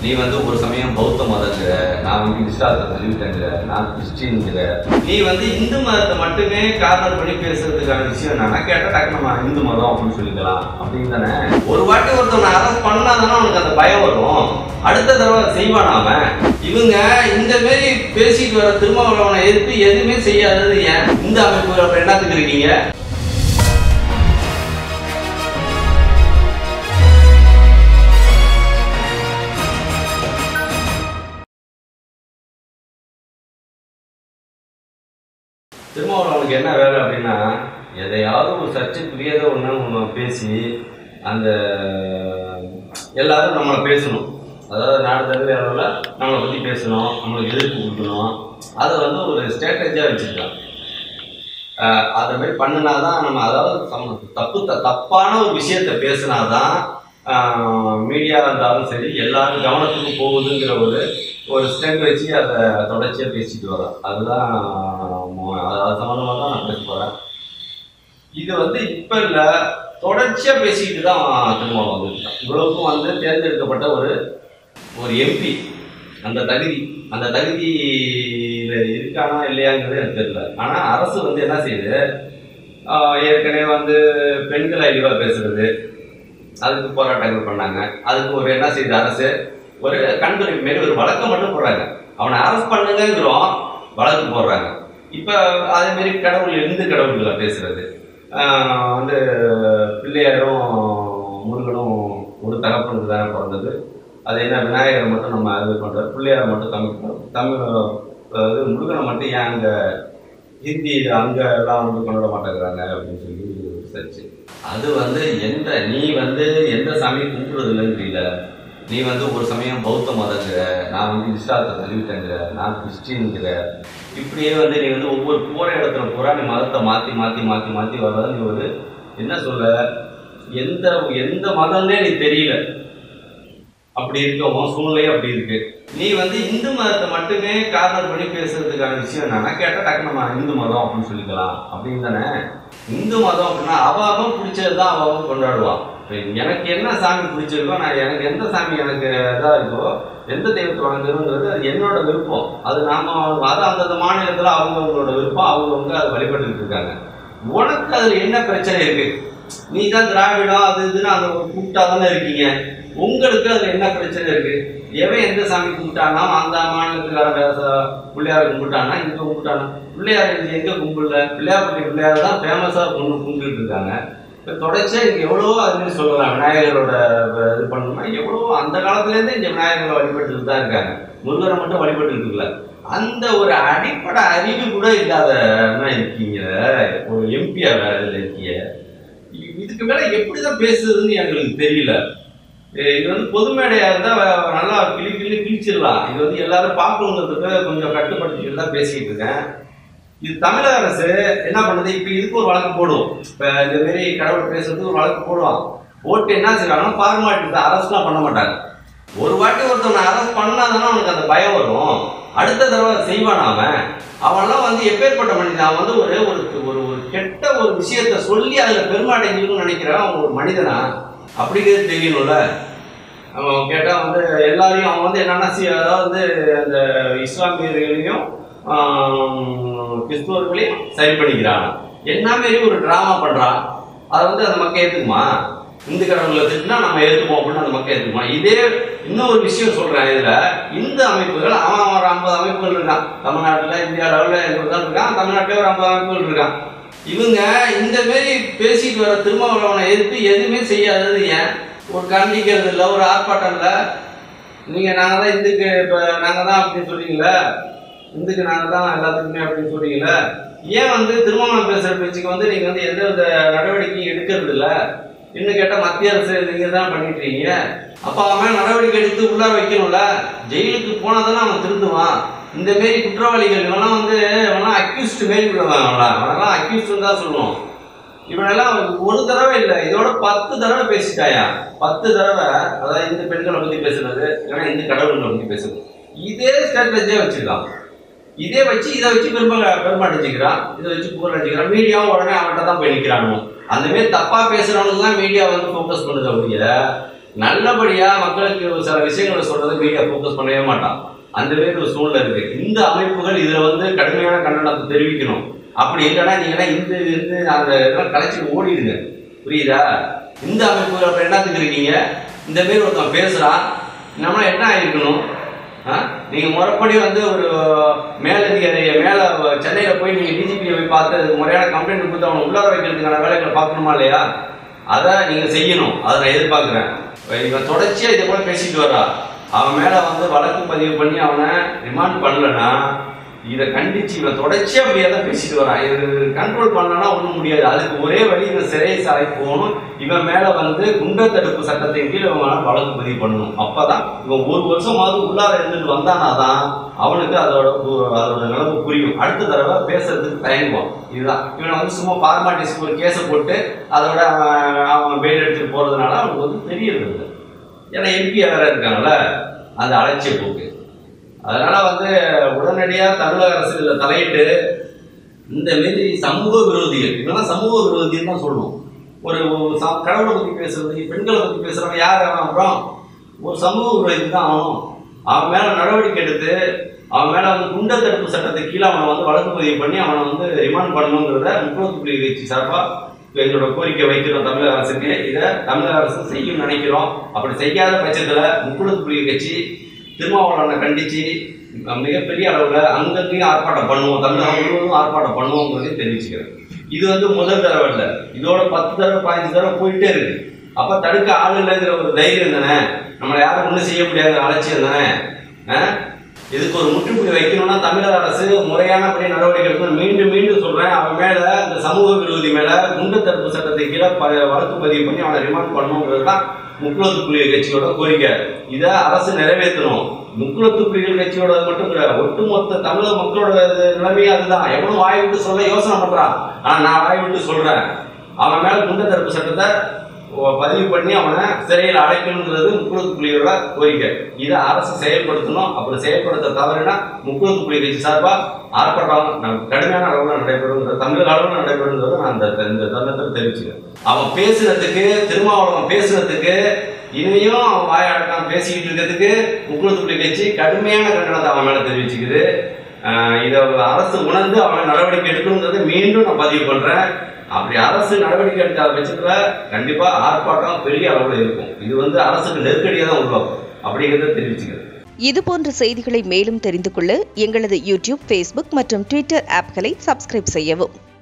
நீ வந்து ஒரு சமயம் பௌத்த மதங்கிற நான் வந்து இஸ்லாத்தை தள்ளிவிட்டேங்கிற நான் கிறிஸ்டின்ங்கிற நீ வந்து இந்து மதத்தை மட்டுமே கார்னர் பண்ணி பேசுறதுக்கான விஷயம் என்னன்னா கேட்டா டக்கு நம்ம இந்து மதம் அப்படின்னு சொல்லிக்கலாம் அப்படின்னு தானே ஒரு வாட்டி ஒருத்தவனை அரெஸ்ட் பண்ணாதானே அவனுக்கு அந்த பயம் வரும் அடுத்த தடவை செய்வான் அவன் இவங்க இந்த மாரி பேசிட்டு வர திருமாவளவனை எதிர்த்து எதுவுமே செய்யாதது ஏன் இந்த அமைப்பு அப்புறம் என்னத்துக்கு இருக்கீங்க திருமாவளவனுக்கு என்ன வேலை அப்படின்னா எதையாவது ஒரு சர்ச்சைக்குரியதை ஒன்று ஒன்று பேசி அந்த எல்லாரும் நம்மளை பேசணும் அதாவது நாடு தழுவிய அளவில் நம்மளை பற்றி பேசணும் நம்மளுக்கு எதிர்ப்பு கொடுக்கணும் அதை வந்து ஒரு ஸ்ட்ராட்டஜியாக வச்சுருக்கான் அதை மாதிரி பண்ணினாதான் நம்ம அதாவது சம- தப்பு த தப்பான ஒரு விஷயத்த பேசினாதான் மீடியா இருந்தாலும் சரி எல்லாரும் கவனத்துக்கு போகுதுங்கிற ஒரு ஒரு ஸ்ட்ரென்த் வச்சு அதை தொடர்ச்சியாக பேசிட்டு வரோம் அதுதான் மோ- அது அது சம்மந்தமாக தான் நான் பேச போகிறேன் இது வந்து இப்போ இல்லை தொடர்ச்சியாக பேசிக்கிட்டு தான் திரும்ப வந்துருக்கான் இவ்வளவுக்கும் வந்து தேர்ந்தெடுக்கப்பட்ட ஒரு ஒரு எம்பி அந்த தகுதி அந்த தகுதியில் இருக்கானா இல்லையாங்கிறது எனக்கு தெரியல ஆனால் அரசு வந்து என்ன செய்யுது ஆஹ் ஏற்கனவே வந்து பெண்களை இழிவாக பேசுறது அதுக்கு போராட்டங்கள் பண்ணாங்க அதுக்கு ஒரு என்ன செய்யுது அரசு ஒரு கண்துடைப்பு மாரி ஒரு வழக்கம் மட்டும் போடுறாங்க அவனை அரெஸ்ட் பண்ணுங்கிறோம் வழக்கு போடுறாங்க இப்போ அதே மாதிரி கடவுள் இந்து கடவுள்களை பேசுறது ஆஹ் வந்து பிள்ளையாரும் முருகனும் ஒரு தகப்பனுக்கு தானே பிறந்தது அது என்ன விநாயகரை மட்டும் நம்ம இது பண்ணுறோம் பிள்ளையாரை மட்டும் தமிழ் தமிழ் அதாவது முருகனை மட்டும் ஏன் அங்கே ஹிந்தி அங்கே எல்லாம் வந்து கொண்டாட மாட்டேங்கிறாங்க அப்படின்னு சொல்லி விசாரிச்சு அது வந்து எந்த நீ வந்து எந்த சாமியும் கும்பிடுறதில்லன்னு தெரியல நீ வந்து ஒரு சமயம் பௌத்த மதங்கிற நான் வந்து இஸ்லாத்தை தள்ளிவிட்டேங்கிற நான் கிறிஸ்டின்ங்கிற இப்படியே வந்து நீ வந்து ஒவ்வொரு போகிற இடத்துல பூரா நீ மதத்தை மாற்றி மாற்றி மாற்றி மாற்றி வர்றத நீ ஒரு என்ன சொல்ல எந்த எந்த மதம்னே நீ தெரியல அப்படி இருக்க உன் சூழ்நிலையே அப்படி இருக்கு நீ வந்து இந்து மதத்தை மட்டுமே கார்னர் பண்ணி பேசுறதுக்கான விஷயம் என்னன்னா கேட்டா டக்கு நம்ம இந்து மதம் அப்படின்னு சொல்லிக்கலாம் அப்படின்னு தானே இந்து மதம் அப்படின்னா அவ அவன் பிடிச்சது தான் அவ அவன் கொண்டாடுவான் இப்ப எனக்கு என்ன சாமி பிடிச்சிருக்கோ நான் எனக்கு எந்த சாமி எனக்கு இதாக இருக்கோ எந்த தெய்வத்தை வணங்குறதுங்கிறது அது என்னோட விருப்பம் அது நாம அது அந்தந்த மாநிலத்தில் அவங்கவுங்களோட விருப்பம் அவங்கவுங்க அதை வழிபட்டுக்கிட்டு இருக்காங்க உனக்கு அதில் என்ன பிரச்சனை இருக்கு நீ தான் திராவிடம் அது இதுன்னு அந்த கூப்பிட்டா தானே இருக்கீங்க உங்களுக்கு அதுல என்ன பிரச்சனை இருக்கு எவன் எந்த சாமி கும்பிட்டானா அந்த மாநிலத்துக்கார வேச- பிள்ளையார் கும்பிட்டானா இங்க கும்பிட்டானா பிள்ளையார் இங்க எங்க கும்பிடல பிள்ளையார் பள்ளி பிள்ளையார் தான் ஃபேமஸா கொண்டு கும்பிட்டு இருக்காங்க இப்போ தொடர்ச்சியா இங்க எவ்வளவோ அது மாதிரி சொல்லலாம் விநாயகரோட வ- இது பண்ணணும்னா எவ்வளவோ அந்த காலத்துல இருந்தே இங்க விநாயகரை வழிபட்டுட்டு தான் இருக்காங்க முருகரை மட்டும் வழிபட்டு இருக்கல அந்த ஒரு அடிப்படை அறிவு கூட இல்லாத என்ன இருக்கீங்க ஒரு எம்பியா இதுல இருக்கீங்க இ- இதுக்கு மேல எப்படிதான் பேசுறதுன்னு எங்களுக்கு தெரியல எ- இது வந்து பொது மேடையா இருந்தா வ- நல்லா கிளி கிளி கிழிச்சிடலாம் இது வந்து எல்லாரும் பார்க்கணுங்கிறதுக்கு கொஞ்சம் கட்டுப்படுத்திட்டு தான் பேசிட்டு இருக்கேன் இது தமிழக அரசு என்ன பண்ணுது இப்ப இதுக்கு ஒரு வழக்கு போடும் இப்ப இந்த மாதிரி கடவுள் பேசுறதுக்கு ஒரு வழக்கு போடுவான் போட்டு என்ன செய்வாங்கன்னா ஃபார்மாலிட்டி தான் அரெஸ்ட்லாம் பண்ண மாட்டாங்க ஒரு வாட்டி ஒருத்தவனை அரெஸ்ட் பண்ணாதானே அவனுக்கு அந்த பயம் வரும் அடுத்த தடவை செய்வான் அவன் அவன்லாம் வந்து எப்பேற்பட்ட மனிதன் அவன் வந்து ஒரு ஒரு ஒரு ஒரு கெட்ட ஒரு விஷயத்த சொல்லி அதில் பெருமாடைஞ்சுக்கணும்னு நினைக்கிறான் அவன் ஒரு மனிதனா அப்படிங்கிறது தெரியணும்ல அவன் கேட்டால் வந்து எல்லாரையும் அவன் வந்து என்னன்னா சி அதாவது அந்த இஸ்லாமியர்களையும் ஆம், கிறிஸ்துவர்களையும் சரி பண்ணிக்கிறான் என்ன மாரி ஒரு ட்ராமா பண்ணுறான் அதை வந்து அந்த மக்கள் ஏற்றுக்குமா இந்து கடவுளை திட்டினா நம்ம ஏற்றுப்போம் அப்படின்னு அந்த மக்கள் ஏற்றுக்குமா இதே இன்னொரு விஷயம் சொல்கிறேன் இதில் இந்து அமைப்புகள் அவன் அவன் ஒரு ஐம்பது அமைப்புகள் இருக்கான் தமிழ்நாட்டில் இந்தியா லெவலில் எங்கே தான் இருக்கான் தமிழ்நாட்டில் ஒரு ஐம்பது அமைப்புகள் இருக்கான் இவங்க இந்த மாரி பேசிட்டு வர திருமாவளவனை எதிர்த்து எதுவுமே செய்யாதது ஏன் ஒரு கண்டிக்கிறது இல்லை ஒரு ஆர்ப்பாட்டம் இல்லை நீங்கள் நாங்கள் தான் இந்துக்கு இப்போ நாங்கள் தான் அப்படின்னு சொல்றீங்களே இந்துக்கு நாங்கள் தான் எல்லாத்துக்குமே அப்படின்னு சொல்றீங்களே ஏன் வந்து திருமணம் பேசுகிற பேச்சுக்கு வந்து நீங்கள் வந்து எந்த வித நடவடிக்கையும் எடுக்கிறது இல்ல இன்னும் கேட்டால் மத்திய அரசு நீங்கள் தான் பண்ணிட்டு இருக்கீங்க அப்போ அவன் நடவடிக்கை எடுத்து உள்ளார வைக்கணும்ல ஜெயிலுக்கு போனால் தானே அவன் திருந்துவான் இந்த மாரி குற்றவாளிகள் இவெல்லாம் வந்து இவெல்லாம் அக்யூஸ்ட் மாரி விடுவான் அவன்லாம் அவனெல்லாம் அக்யூஸ்ட்னு தான் சொல்லணும் இவனெல்லாம் ஒரு தடவை இல்லை இதோட பத்து தடவை பேசிட்டாயா பத்து தடவை அதாவது இந்த பெண்களை பத்தி பேசுறது இல்லைன்னா இந்த கடவுள்களை பத்தி பேசுறது இதே ஸ்ட்ராட்டஜியா வச்சிருக்கான் இதே வச்சு இதை வச்சு பெருமா பெருமாட்டு வச்சுக்கிறான் இதை வச்சு புகழ் வச்சுக்கிறான் மீடியாவும் உடனே அவன்கிட்ட தான் போய் நிற்கிறானோ அந்த மாதிரி தப்பா பேசுறவனுக்கு தான் மீடியா வந்து ஃபோக்கஸ் பண்ணுது ஒழிய நல்லபடியா மக்களுக்கு ஒரு சில விஷயங்களை சொல்றதை மீடியா ஃபோக்கஸ் பண்ணவே மாட்டான் அந்த மாதிரி ஒரு சூழ்நிலை இருக்கு இந்த அமைப்புகள் இதுல வந்து கடுமையான கண்டனத்தை தெரிவிக்கணும் அப்படி இல்லைன்னா நீங்கன்னா இந்த இந்த அந்த இதெல்லாம் கலைச்சிட்டு ஓடிடுங்க புரியுதா இந்த அமைப்புகள் அப்புறம் என்னத்துக்கு இருக்கீங்க இந்த மாரி ஒருத்தன் பேசுறான் நம்ம என்ன ஆயிருக்கணும் ஆ? நீங்க முறைப்படி வந்து ஒரு மேலதிகாரிய மேல சென்னையில போய் நீங்க டிஜிபி போய் பார்த்து அதுக்கு முறையான கம்ப்ளைண்ட் கொடுத்து அவனை உள்ளார வைக்கிறதுக்கான வேலைகளை பார்க்கணுமா இல்லையா அதை நீங்க செய்யணும் அதை நான் எதிர்பார்க்கிறேன் இவன் தொடர்ச்சியா இதை போல பேசிட்டு வரா அவன் மேல வந்து வழக்கு பதிவு பண்ணி அவனை ரிமாண்ட் பண்ணலன்னா இதை கண்டிச்சு இவன் தொடர்ச்சியா அப்படியே தான் பேசிட்டு வரான் இது கண்ட்ரோல் பண்ணலன்னா ஒன்றும் முடியாது அதுக்கு ஒரே வழி இவன் சிறை சாலை போகணும் இவன் மேல வந்து குண்டர் தடுப்பு சட்டத்தின் கீழ் இவன் மேல வழக்கு பதிவு பண்ணணும் அப்பதான் இவன் ஒரு வருஷமாவது உள்ளார இருந்துட்டு வந்தானாதான் அவனுக்கு அதோட பு- அதோட நிலைமை புரியும் அடுத்த தடவை பேசுறதுக்கு தயங்குவான் இதுதான் இவனை வந்து சும்மா ஃபார்மாலிட்டிஸ்க்கு ஒரு கேஸை போட்டு அதோட அவன் அவன் பெயில் எடுத்துட்டு போறதுனால அவனுக்கு வந்து தெரியறது இல்லை ஏன்னா எம்பி வேற இருக்காங்கல்ல அந்த அலட்சிய போக்கு அதனால வந்து உடனடியா தமிழக அரசு இதுல தலையிட்டு இந்த மாதிரி சமூக விரோதிகள் இதெல்லாம் சமூக விரோதின்னு தான் சொல்லணும் ஒரு ஒரு ச- கடவுளை பத்தி பேசுறது பெண்களை பத்தி பேசுறவன் யார் அவன் அப்புறம் ஒரு சமூக விரோதி தான் அவனும் அவன் மேல நடவடிக்கை எடுத்து அவன் மேல வந்து குண்டர் தடுப்பு சட்டத்துக்கு கீழே அவனை வந்து வழக்கு பதிவு பண்ணி அவனை வந்து ரிமாண்ட் பண்ணணுங்கிறத முப்பத்தி புள்ளி கட்சி சார்பா எங்களோட கோரிக்கை வைக்கிறோம் தமிழக அரசுக்கு இதை தமிழக அரசு செய்யும் நினைக்கிறோம் அப்படி செய்யாத பட்சத்துல முக்குளத்து புலிகள் கட்சி திருமாவளவனை கண்டிச்சு அஹ், மிகப்பெரிய அளவுல அங்கங்கேயும் ஆர்ப்பாட்டம் பண்ணுவோம் தமிழகம் முழுவதும் ஆர்ப்பாட்டம் பண்ணுவோங்கிறதையும் தெரிவிச்சுக்கிறேன் இது வந்து முதல் தடவை இல்லை இதோட பத்து தடவை பதினஞ்சு தடவை போயிட்டே இருக்கு அப்ப தடுக்க ஆள் இல்லைங்கிற ஒரு தைரியம் தானே நம்மளை யாரும் ஒன்றும் செய்ய முடியாத அலட்சியம் தானே அஹ்? இதுக்கு ஒரு முற்றுப்புள்ளி வைக்கணும்னா தமிழக அரசு முறையானபடி நடவடிக்கை எடுக்கணும் மீண்டும் மீண்டும் சொல்றேன் அவன் மேல இந்த சமூக விரோதி மேல குண்டு தடுப்பு சட்டத்தை கீழே ப- வழக்கு பதிவு பண்ணி அவனை ரிமாண்ட் பண்ணணுங்கிறது தான் முக்குளத்து புலிகள் கட்சியோட கோரிக்கை இதை அரசு நிறைவேற்றணும் முக்குளத்து புலிகள் கட்சியோட மட்டும் கிடையாது ஒட்டுமொத்த தமிழக மக்களோட இது நிலைமையே அதுதான் எவனும் வாய் விட்டு சொல்ல யோசனை பண்றான் ஆனா நான் வாய் விட்டு சொல்றேன் அவன் மேல குண்டு தடுப்பு சட்டத்தை ஒ- பதிவு பண்ணி அவனை சிறையில் அடைக்கணுங்கிறது முக்குளத்து புலிகளோட கோரிக்கை இதை அரசு செயல்படுத்தணும் அப்படி செயல்படுத்த தவறுனா முக்குளத்து புலி கட்சி சார்பா ஆர்ப்பாட்டம் ந- கடுமையான அளவில் நடைபெறுங்கிற தமிழக அளவில் நடைபெறுங்கிறத நான் இந்த இந்த தருணத்தில் தெரிவிச்சுக்கிறேன் அவன் பேசுனதுக்கு திருமாவளவன் பேசுனதுக்கு இனியும் அவன் வாய் அடக்காம பேசிக்கிட்டு இருக்கிறதுக்கு முக்குளத்து புலி கட்சி கடுமையான கண்டனத்தை அவன் மேல தெரிவிச்சுக்குது ஆஹ் இதை அரசு உணர்ந்து அவன் நடவடிக்கை எடுக்கணுங்கிறத மீண்டும் நான் பதிவு பண்றேன் அப்படி அரசு நடவடிக்கை எடுக்காத பட்சத்துல கண்டிப்பா ஆர்ப்பாட்டம் பெரிய அளவுல இருக்கும் இது வந்து அரசுக்கு நெருக்கடியை தான் உருவாக்கும் அப்படிங்கிறத தெரிவிச்சுக்கிறேன் இதுபோன்ற செய்திகளை மேலும் தெரிந்து கொள்ள எங்களது யூடியூப் ஃபேஸ்புக் மற்றும் ட்விட்டர் ஆப்களை சப்ஸ்கிரைப் செய்யவும்